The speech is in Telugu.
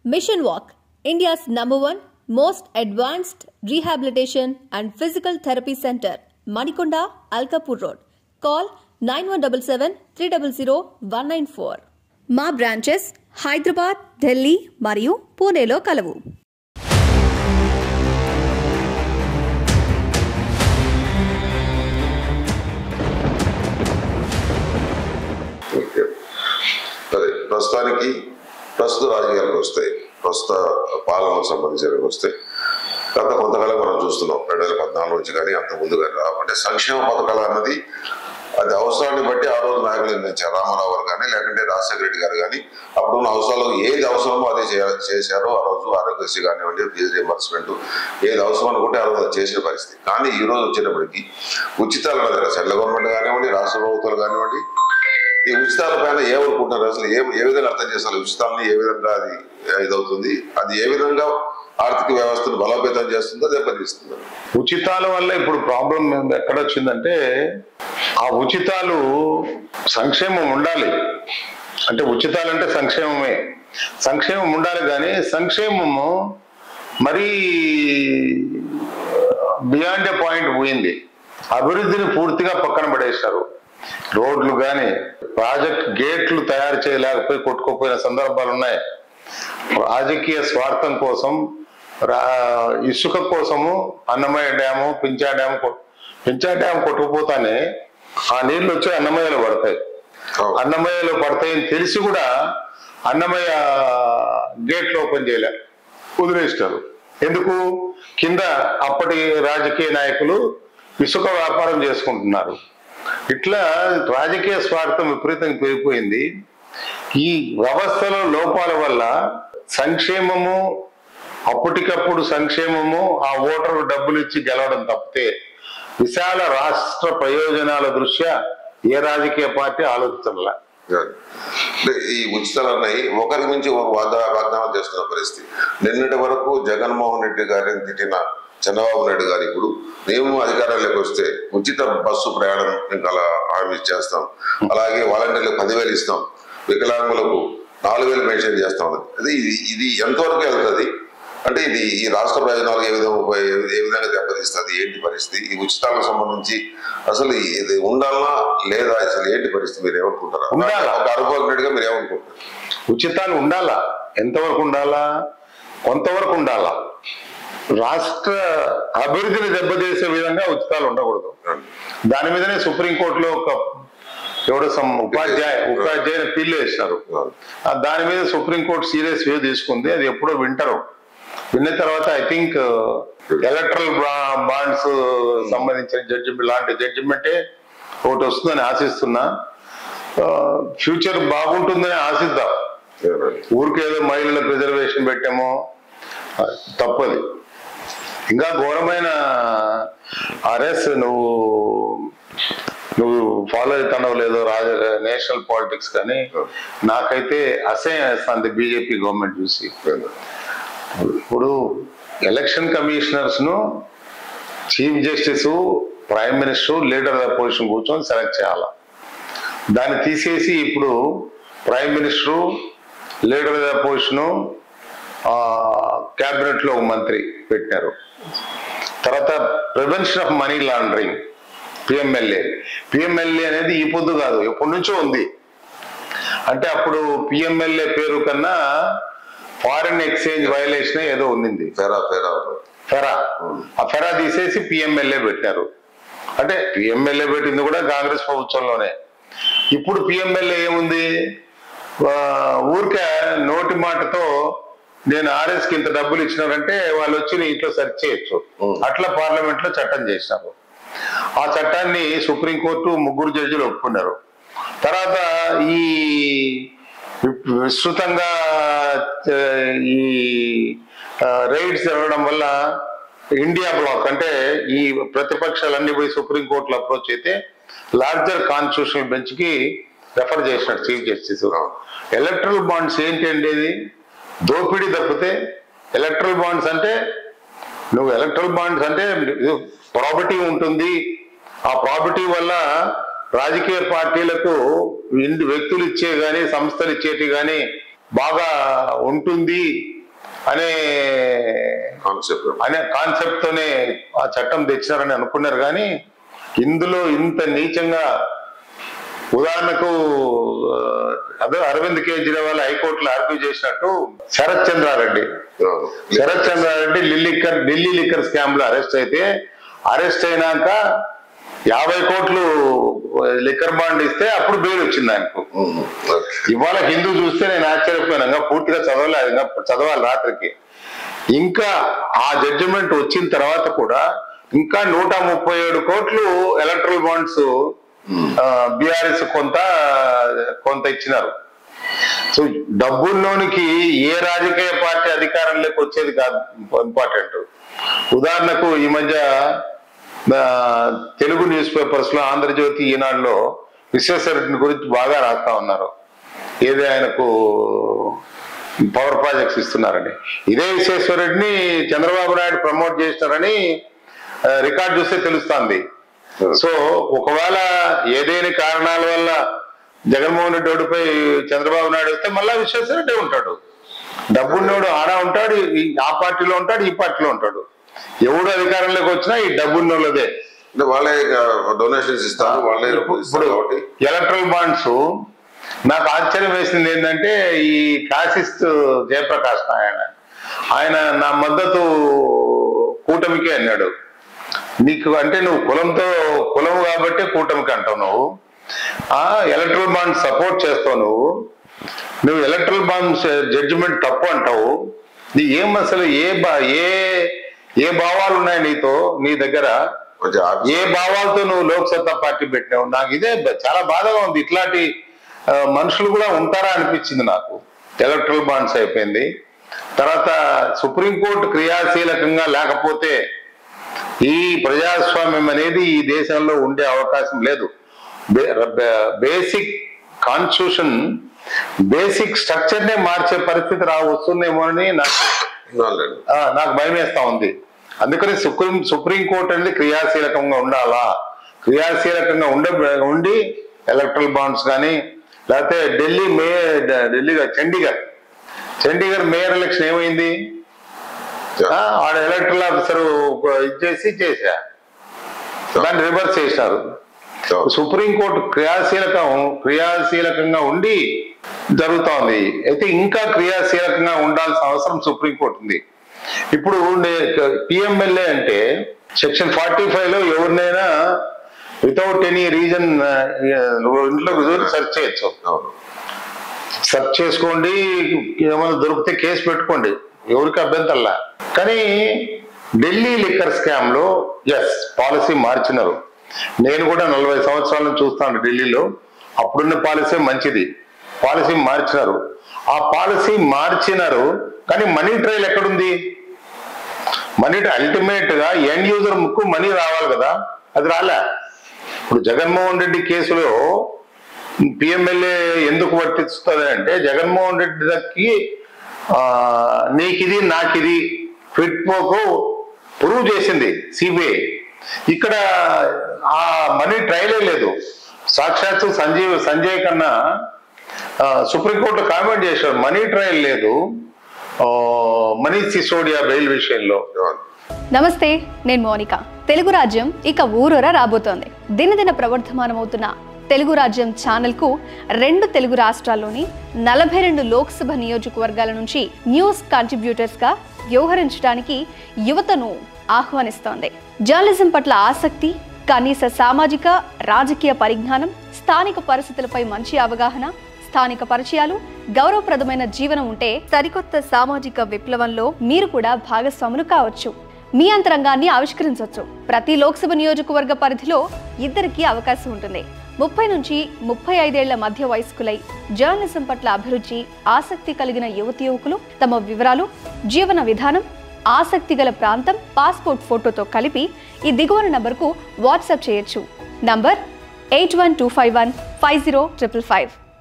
Mission Walk, India's number one most advanced rehabilitation and physical therapy center, Manikonda, Alkapur Road. Call 9177 300 194. మా బ్రాంచెస్ హైదరాబాద్ ఢిల్లీ మరియు పూణేలో కలవు ఓకే సరే ప్రస్తుతానికి ప్రస్తుత రాజకీయాలకు వస్తాయి ప్రస్తుత పాలనకు సంబంధించినవి వస్తాయి గత కొంతకాలం మనం చూస్తున్నాం రెండు వేల పద్నాలుగు నుంచి కానీ అంత ముందు కానీ రా- అంటే సంక్షేమ పథకాలు అన్నది అది అవసరాన్ని బట్టి ఆ రోజు నాయకులు నిర్ణయించారు రామారావు గారు కానీ లేకుంటే రాజశేఖర రెడ్డి గారు కానీ అప్పుడున్న అవసరాలకు ఏది అవసరమో అదే చేయ- చేశారో ఆ రోజు ఆరోగ్యశ్రీ కానివ్వండి ఫీజు రియంబర్స్మెంట్ ఏది అవసరం అనుకుంటే ఆ రోజు అది చేసిన పరిస్థితి కానీ ఈ రోజు వచ్చేటప్పటికి ఉచితాలు అన్నది సెంట్రల్ గవర్నమెంట్ కానివ్వండి రాష్ట్ర ప్రభుత్వాలు కానివ్వండి ఈ ఉచితాల పైన ఏమనుకుంటున్నారు అసలు ఏ ఏ విధంగా అర్థం చేస్తారు ఉచితాలని ఏ విధంగా అది ఇదవుతుంది అది ఏ విధంగా ఆర్థిక వ్యవస్థను బలోపేతం చేస్తుందో దెబ్బతీస్తుందో ఉచితాల వల్ల ఇప్పుడు ప్రాబ్లం ఎక్కడ వచ్చిందంటే ఆ ఉచితాలు సంక్షేమం ఉండాలి అంటే ఉచితాలు అంటే సంక్షేమమే సంక్షేమం ఉండాలి కానీ సంక్షేమము మరీ బియాండ్ ఏ పాయింట్ పోయింది అభివృద్ధిని పూర్తిగా పక్కన పడేశారు రోడ్లు కానీ ప్రాజెక్ట్ గేట్లు తయారు చేయలేకపోయి కొట్టుకోపోయిన సందర్భాలు ఉన్నాయి రాజకీయ స్వార్థం కోసం రా- ఇసుక కోసము అన్నమయ్య డ్యాము పించా డ్యాము కొ- పించా డ్యామ్ కొట్టుకుపోతానే ఆ నీళ్లు వచ్చి అన్నమయ్యలో పడతాయి అవును. అన్నమయ్యలో పడతాయని తెలిసి కూడా అన్నమయ్య గేట్లు ఓపెన్ చేయలే వదిలేసినారు ఎందుకు కింద అప్పటి రాజకీయ నాయకులు ఇసుక వ్యాపారం చేసుకుంటున్నారు ఇట్లా రాజకీయ స్వార్థం విపరీతంగా పెరిగిపోయింది ఈ వ్యవస్థలో లోపాల వల్ల సంక్షేమము అప్పటికప్పుడు సంక్షేమము ఆ ఓటరు డబ్బులు ఇచ్చి గెలవడం తప్పితే విశాల రాష్ట్ర ప్రయోజనాల దృష్ట్యా ఏ రాజకీయ పార్టీ ఆలోచించలే అంటే ఈ ఉచితాలు అన్నాయి ఒకరి మించి ఒకరు వాగ్దా వాగ్దానం చేస్తున్న పరిస్థితి నిన్నటి వరకు జగన్మోహన్ రెడ్డి గారిని తిట్టిన చంద్రబాబు నాయుడు గారు ఇప్పుడు మేము అధికారంలోకి వస్తే ఉచిత బస్సు ప్రయాణం ఇంకా అలా హామీ చేస్తాం అలాగే వాలంటీర్లకు పదివేలు ఇస్తాం వికలాంగులకు నాలుగు వేలు మెన్షన్ చేస్తాం అన్నది. అది ఇది ఇది ఎంతవరకు వెళ్తుంది అంటే ఇది ఈ రాష్ట్ర ప్రయోజనాలు ఏ విధంగా ఉపయోగ- ఏ విధంగా దెబ్బతీస్తుంది ఏంటి పరిస్థితి ఈ ఉచితాలకు సంబంధించి అసలు ఇది ఉండాలా లేదా అసలు ఏంటి పరిస్థితి మీరు ఏమనుకుంటారు ఉండాలా. ఒక అనుభవజ్ఞుడిగా మీరు ఏమనుకుంటారు ఉచితాలు ఉండాలా ఎంతవరకు ఉండాలా కొంతవరకు ఉండాలా రాష్ట్ర అభివృద్ధిని దెబ్బతీసే విధంగా ఉచితాలు ఉండకూడదు దాని మీదనే సుప్రీంకోర్టులో ఒక ఎవడో సమ్ ఉపాధ్యాయ ఉపాధ్యాయ పిల్లు వేసినారు ఆ దాని మీద సుప్రీంకోర్టు సీరియస్ వ్యూ తీసుకుంది అది ఎప్పుడో వింటారు విన్న తర్వాత ఐ థింక్ ఎలక్ట్రల్ బాండ్స్ సంబంధించిన జడ్జిమెంట్ లాంటి జడ్జిమెంటే ఒకటి వస్తుందని ఆశిస్తున్నా ఫ్యూచర్ బాగుంటుందని ఆశిద్దాం ఊరికేదో మహిళలకు రిజర్వేషన్ పెట్టామో ఆ, తప్పది ఇంకా ఘోరమైన ఆర్ఎస్ నువ్వు నువ్వు ఫాలో అవుతున్నావు లేదో రాజ నేషనల్ పాలిటిక్స్ కానీ నాకైతే అసహ్యం వేస్తుంది బీజేపీ గవర్నమెంట్ చూసి ఇప్పుడు ఎలక్షన్ కమిషనర్స్ ను chief justice prime minister leader of position కూర్చొని సెలెక్ట్ చేయాలి దాన్ని తీసేసి ఇప్పుడు prime minister leader of the position cabinet లో ఒక మంత్రి పెట్టినారు తర్వాత prevention of money laundering PMLA PMLA అనేది ఈ పొద్దు కాదు ఎప్పటి నుంచో ఉంది అంటే అప్పుడు పిఎంఎల్ఏ పేరు కన్నా ఫారిన్ ఎక్స్చేంజ్ వైలేషన్ ఏదో ఉంది ఫెరా ఫెరా ఫెరా ఆ ఫెరా తీసేసి పిఎంఎల్ఏ పెట్టారు అంటే పిఎంఎల్ఏ పెట్టింది కూడా కాంగ్రెస్ ప్రభుత్వంలోనే ఇప్పుడు పిఎంఎల్ఏ ఏముంది ఆ, ఊరికే నోటి మాటతో నేను ఆర్ఎస్ కి ఇంత డబ్బులు ఇచ్చినారంటే వాళ్ళు వచ్చి నీ ఇంట్లో సెర్చ్ చేయొచ్చు అట్లా పార్లమెంట్ లో చట్టం చేసినారు ఆ చట్టాన్ని సుప్రీంకోర్టు ముగ్గురు జడ్జిలు ఒప్పుకున్నారు తర్వాత ఈ విస్తృతంగా ఆ, ఈ రైడ్స్ జరగడం వల్ల ఇండియా బ్లాక్ అంటే ఈ ప్రతిపక్షాలన్నీ పోయి సుప్రీంకోర్టులో అప్రోచ్ అయితే లార్జర్ కాన్స్టిట్యూషనల్ బెంచ్ కి రెఫర్ చేసినాడు చీఫ్ జస్టిస్ ఎలక్ట్రల్ బాండ్స్ ఏంటి అండి ఇది దోపిడీ తప్పితే ఎలక్ట్రల్ బాండ్స్ అంటే నువ్వు ఎలక్ట్రల్ బాండ్స్ అంటే ప్రాపర్టీ ఉంటుంది ఆ ప్రాపర్టీ వల్ల రాజకీయ పార్టీలకు ఇండి వ్యక్తులు ఇచ్చే గాని సంస్థలు ఇచ్చేటి గాని బాగా ఉంటుంది అనే కాన్సెప్ట్ అనే కాన్సెప్ట్ తోనే ఆ చట్టం తెచ్చినారని అనుకున్నారు కానీ ఇందులో ఇంత నీచంగా ఉదాహరణకు ఆ, అదే అరవింద్ కేజ్రీవాల్ హైకోర్టులో ఆర్గ్యూ చేసినట్టు శరత్ చంద్రారెడ్డి శరత్ చంద్రారెడ్డి లిల్లిక్కర్ ఢిల్లీ లిక్కర్ స్కామ్ లో అరెస్ట్ అయితే అరెస్ట్ అయినాక యాభై కోట్లు లిక్కర్ బాండ్ ఇస్తే అప్పుడు బెయిల్ వచ్చింది ఆయనకు ఇవాళ హిందూ చూస్తే నేను ఆశ్చర్యపోయాను ఇంకా పూర్తిగా చదవలేదు ఇంకా చదవాలి రాత్రికి ఇంకా ఆ జడ్జిమెంట్ వచ్చిన తర్వాత కూడా ఇంకా నూట ముప్పై ఏడు కోట్లు ఎలక్ట్రల్ బాండ్స్ బీఆర్ఎస్ కొంత కొంత ఇచ్చినారు సో డబ్బుల్లోనికి ఏ రాజకీయ పార్టీ అధికారంలోకి వచ్చేది కాదు ఇంపార్టెంట్ ఉదాహరణకు ఈ మధ్య ఆ, తెలుగు న్యూస్ పేపర్స్ లో ఆంధ్రజ్యోతి ఈనాడులో విశ్వేశ్వరరెడ్డిని గురించి బాగా రాస్తా ఉన్నారు ఏది ఆయనకు పవర్ ప్రాజెక్ట్స్ ఇస్తున్నారని ఇదే విశ్వేశ్వరరెడ్డిని చంద్రబాబు నాయుడు ప్రమోట్ చేసినారని ఆ, రికార్డ్ చూస్తే తెలుస్తుంది సో ఒకవేళ ఏదేని కారణాల వల్ల జగన్మోహన్ రెడ్డి ఓడిపోయి చంద్రబాబు నాయుడు వస్తే మళ్ళా విశ్వేశ్వరరెడ్డి ఉంటాడు డబ్బున్నోడు ఆడ ఉంటాడు ఈ- ఆ పార్టీలో ఉంటాడు ఈ పార్టీలో ఉంటాడు ఎవడు అధికారంలోకి వచ్చినా ఈ డబ్బున్నోళ్ళదే అంటే వాళ్ళే డొనేషన్స్ ఇస్తారు వాళ్ళే ఇస్తారు కాబట్టి ఎలక్ట్రల్ బాండ్స్ నాకు ఆశ్చర్యం వేసింది ఏంటంటే ఈ ఫ్యాసిస్ట్ జయప్రకాష్ నారాయణ ఆయన నా మద్దతు కూటమికి అన్నాడు నీకు అంటే నువ్వు కులంతో కులం కాబట్టి కూటమికి అంటావు నువ్వు ఆ ఎలక్ట్రల్ బాండ్ సపోర్ట్ చేస్తావు నువ్వు నువ్వు ఎలక్ట్రల్ బాండ్ జడ్జిమెంట్ తప్పు అంటావు నీ ఏం అసలు ఏ బా ఏ ఏ భావాలు ఉన్నాయి నీతో నీ దగ్గర మంచి ఆఫీస్ ఏ భావాలతో నువ్వు లోక్ సత్తా పార్టీ పెట్టినావు నాకు ఇదే బ- చాలా బాధగా ఉంది ఇట్లాంటి ఆ, మనుషులు కూడా ఉంటారా అనిపించింది నాకు ఎలక్ట్రల్ బాండ్స్ అయిపోయింది తర్వాత సుప్రీంకోర్టు క్రియాశీలకంగా లేకపోతే ఈ ప్రజాస్వామ్యం అనేది ఈ దేశంలో ఉండే అవకాశం లేదు బేసిక్ కాన్స్టిట్యూషన్ బేసిక్ స్ట్రక్చర్ నే మార్చే పరిస్థితి రా వస్తుందేమో అని నాకు ఉన్నారులేండి. ఆ, నాకు భయం వేస్తా ఉంది అందుకని సుప్రీం సుప్రీం కోర్టు అనేది క్రియాశీలకంగా ఉండాలా క్రియాశీలకంగా ఉండ ఉండి ఎలక్ట్రల్ బాండ్స్ కానీ లేకపోతే ఢిల్లీ మే ఢిల్లీ కాదు, చండీగఢ్ చండీగఢ్ మేయర్ ఎలక్షన్ ఏమైంది ఆ, ఆడ ఎలక్ట్రల్ ఆఫీసర్ ఇచ్చేసి చేశా దాన్ని రివర్స్ చేశారు సుప్రీంకోర్టు క్రియాశీలకం క్రియాశీలకంగా ఉండి జరుగుతా ఉంది అయితే ఇంకా క్రియాశీలకంగా ఉండాల్సిన అవసరం సుప్రీంకోర్టు ఉంది ఇప్పుడు పిఎంఎల్ఏ అంటే సెక్షన్ ఫార్టీ ఫైవ్ లో ఎవరినైనా వితౌట్ ఎనీ రీజన్ ఇంట్లో సెర్చ్ చేయొచ్చు అవును సెర్చ్ చేసుకోండి ఏమైనా దొరికితే కేసు పెట్టుకోండి ఎవరికి అభ్యంతరలా కానీ ఢిల్లీ లిక్కర్ స్కామ్ లో ఎస్ పాలసీ మార్చినారు నేను కూడా నలభై సంవత్సరాల నుంచి చూస్తాను ఢిల్లీలో అప్పుడున్న పాలసీ మంచిది పాలసీ మార్చినారు ఆ పాలసీ మార్చినారు కానీ మనీ ట్రయల్ ఎక్కడుంది మనీ అల్టిమేట్ గా ఎండ్ యూజర్ ముక్కు మనీ రావాలి కదా అది రాలే ఇప్పుడు జగన్మోహన్ రెడ్డి కేసులో పిఎంఎల్ఏ ఎందుకు వర్తిస్తుంది అంటే జగన్మోహన్ రెడ్డి దక్కి ఆ, నీకిది నాకిది ఫిట్ పోకు ప్రూవ్ చేసింది సిబిఐ ఇక్కడ ఆ మనీ ట్రయలే లేదు సాక్షాత్తు సంజీవ్ సంజయ్ కన్నా ఆ, సుప్రీంకోర్టు కామెంట్ చేశారు మనీ ట్రయల్ లేదు ఆ, మనీష్ సిసోడియా బెయిల్ విషయంలో అవును. నమస్తే నేను మోనిక తెలుగు రాజ్యం ఇక ఊరూర రాబోతోంది దినదిన ప్రవర్ధమానమవుతున్న తెలుగు రాజ్యం ఛానల్కు రెండు తెలుగు రాష్ట్రాల్లోని నలభై రెండు లోక్సభ నియోజకవర్గాల నుంచి న్యూస్ కంట్రిబ్యూటర్స్గా వ్యవహరించడానికి యువతను ఆహ్వానిస్తోంది జర్నలిజం పట్ల ఆసక్తి కనీస సామాజిక రాజకీయ పరిజ్ఞానం స్థానిక పరిస్థితులపై మంచి అవగాహన స్థానిక పరిచయాలు గౌరవప్రదమైన జీవనం ఉంటే సరికొత్త సామాజిక విప్లవంలో మీరు కూడా భాగస్వాములు కావచ్చు మీ అంతరంగాన్ని ఆవిష్కరించవచ్చు ప్రతి లోక్సభ నియోజకవర్గ పరిధిలో ఇద్దరికి అవకాశం ఉంటుంది ముప్పై నుంచి ముప్పై ఐదేళ్ల మధ్య వయస్కులై జర్నలిజం పట్ల అభిరుచి ఆసక్తి కలిగిన యువతి యువకులు తమ వివరాలు జీవన విధానం ఆసక్తి గల ప్రాంతం పాస్పోర్ట్ ఫోటోతో కలిపి ఈ దిగువన నంబర్కు వాట్సాప్ చేయొచ్చు number eight one two five one five zero triple five